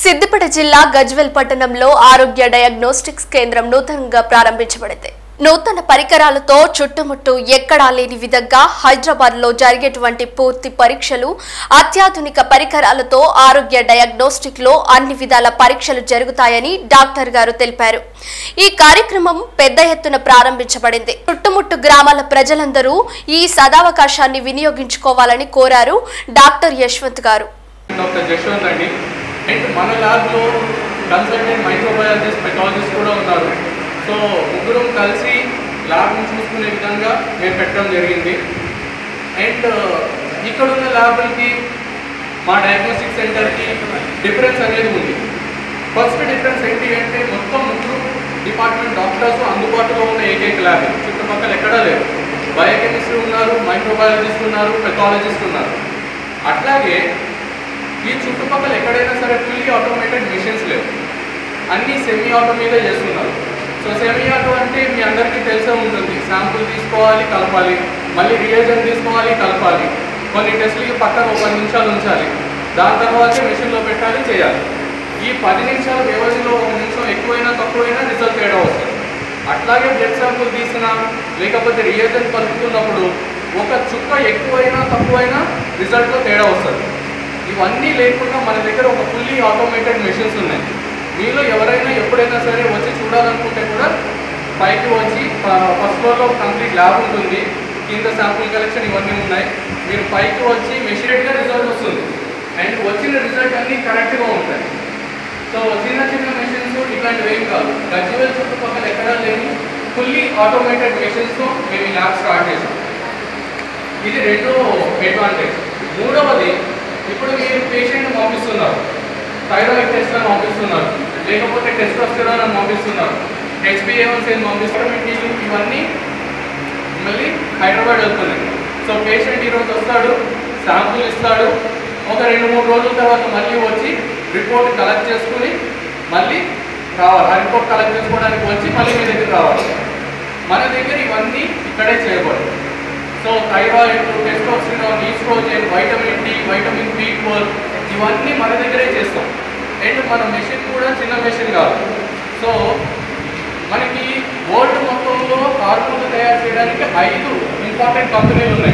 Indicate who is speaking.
Speaker 1: సిద్దిపేట జిల్లా గజ్వెల్ పట్టణంలో ఆరోగ్య డయాగ్నోస్టిక్స్ కేంద్రం నూతనంగా ప్రారంభించబడింది నూతన పరికరాలతో చుట్టుముట్టు ఎక్కడా లేని విధంగా హైదరాబాద్ లో జరిగేటువంటి పూర్తి పరీక్షలు అత్యాధునిక పరికరాలతో ఆరోగ్య డయాగ్నోస్టిక్ లో అన్ని విధాల పరీక్షలు జరుగుతాయని డాక్టర్ గారు తెలిపారు ఈ కార్యక్రమం పెద్ద ఎత్తున ప్రారంభించబడింది చుట్టుముట్టు గ్రామాల ప్రజలందరూ ఈ సదావకాశాన్ని వినియోగించుకోవాలని కోరారు డాక్టర్ యశ్వంత్ గారు
Speaker 2: డాక్టర్ జశ్వంత్ అండి అండ్ మన ల్యాబ్లో కన్సల్టెంట్ మైక్రోబయాలజిస్ట్ పెథాలజిస్ట్ కూడా ఉన్నారు సో ముగ్గురం కలిసి ల్యాబ్ని చూసుకునే విధంగా మేము పెట్టడం జరిగింది అండ్ ఇక్కడ ఉన్న ల్యాబ్లకి మా డయాగ్నోస్టిక్ సెంటర్కి డిఫరెన్స్ అనేది ఉంది ఫస్ట్ డిఫరెన్స్ ఏంటి అంటే మొత్తం ముగ్గురు డిపార్ట్మెంట్ డాక్టర్స్ అందుబాటులో ఉన్న ఏకైక ల్యాబ్ చుట్టుపక్కల ఎక్కడా లేవు బయోకెమిస్ట్రీ ఉన్నారు మైక్రోబయాలజిస్ట్ ఉన్నారు పెథాలజిస్ట్ ఉన్నారు అట్లాగే ఈ చుట్టుపక్కల ఎక్కడైనా సరే ఫుల్లీ ఆటోమేటెడ్ మిషన్స్ లేవు అన్నీ సెమీ ఆటో మీదే చేస్తున్నారు సో సెమీ ఆటో అంటే మీ అందరికీ తెలిసే ఉంటుంది శాంపుల్ తీసుకోవాలి కలపాలి మళ్ళీ రియేజన్ తీసుకోవాలి కలపాలి కొన్ని టెస్టులకి పక్కన ఒక పది నిమిషాలు ఉంచాలి దాని తర్వాతే మెషిన్లో పెట్టాలి చేయాలి ఈ పది నిమిషాల వ్యవధిలో ఒక నిమిషం ఎక్కువైనా తక్కువైనా రిజల్ట్ తేడా వస్తుంది అట్లాగే బ్లడ్ శాంపుల్ తీసినా లేకపోతే రియేజన్ కలుపుతున్నప్పుడు ఒక చుక్క ఎక్కువైనా తక్కువైనా రిజల్ట్లో తేడా వస్తుంది ఇవన్నీ లేకుండా మన దగ్గర ఒక ఫుల్లీ ఆటోమేటెడ్ మెషిన్స్ ఉన్నాయి మీలో ఎవరైనా ఎప్పుడైనా సరే వచ్చి చూడాలనుకుంటే కూడా పైకి వచ్చి ఫస్ట్ ఫ్లోర్లో కంప్లీట్ ల్యాబ్ ఉంటుంది కింద శాంపుల్ కలెక్షన్ ఇవన్నీ ఉన్నాయి మీరు పైకి వచ్చి మెషినరీగా రిజల్ట్ వస్తుంది అండ్ వచ్చిన రిజల్ట్ అన్నీ కరెక్ట్గా ఉంటాయి సో చిన్న చిన్న మెషిన్స్ ఇట్లాంటివి ఏం కాదు గజ్వేల్ చుట్టుపక్కల ఎక్కడా లేని ఫుల్లీ ఆటోమేటెడ్ మెషిన్స్తో మేము ఈ ల్యాబ్ స్టార్ట్ చేసాం ఇది రెండో అడ్వాంటేజ్ మూడవది ఇప్పుడు మీరు పేషెంట్ పంపిస్తున్నారు థైరాయిడ్ టెస్ట్ అని పంపిస్తున్నారు లేకపోతే టెస్టోస్టెరాన్ అని పంపిస్తున్నారు హెచ్బిఏవన్స్ అని పంపిస్తారు ఇవన్నీ మళ్ళీ హైదరాబాద్ వెళ్తున్నాయి సో పేషెంట్ ఈరోజు వస్తాడు శాంపుల్ ఇస్తాడు ఒక రెండు మూడు రోజుల తర్వాత మళ్ళీ వచ్చి రిపోర్ట్ కలెక్ట్ చేసుకుని మళ్ళీ రావాలి ఆ రిపోర్ట్ కలెక్ట్ చేసుకోవడానికి వచ్చి మళ్ళీ మీ దగ్గర రావాలి మన దగ్గర ఇవన్నీ ఇక్కడే చేయబడదు so thyroid testosterone estrogen vitamin D vitamin B twelve ఇవన్నీ మన దగ్గరే చేస్తాం అండ్ మన మెషిన్ కూడా చిన్న మెషిన్ కాదు సో మనకి వరల్డ్ మొత్తంలో హార్మోన్లు తయారు చేయడానికి ఐదు ఇంపార్టెంట్ కంపెనీలు ఉన్నాయి